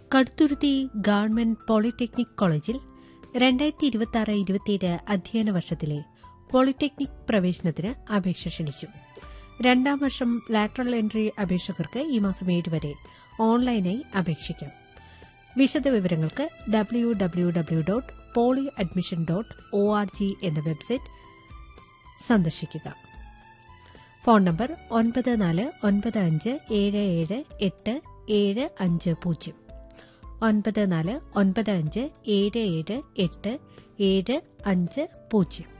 Kaduthuruthy government polytechnic കോളേജിൽ രണ്ടായിരത്തി ഇരുപത്തി ആറ് ഇരുപത്തിയേഴ് അധ്യയന വർഷത്തിലെ പോളിടെക്നിക് പ്രവേശനത്തിന് അപേക്ഷ ക്ഷണിച്ചു രണ്ടാം വർഷം ലാറ്ററൽ എൻട്രി അപേക്ഷകർക്ക് ഈ മാസം ഏഴ് വരെ ഓൺലൈനായി അപേക്ഷിക്കാം വിശദവിവരങ്ങൾക്ക് W W W dot poly admission dot O R G എന്ന വെബ്സൈറ്റ് സന്ദർശിക്കുക ഫോൺ നമ്പർ ഒൻപത് നാല് ഒൻപത് അഞ്ച് ഏഴ് ഏഴ് എട്ട് ഏഴ് അഞ്ച് പൂജ്യം ഒൻപത് നാല് ഒൻപത് അഞ്ച് ഏഴ് ഏഴ് എട്ട് ഏഴ് അഞ്ച് പൂജ്യം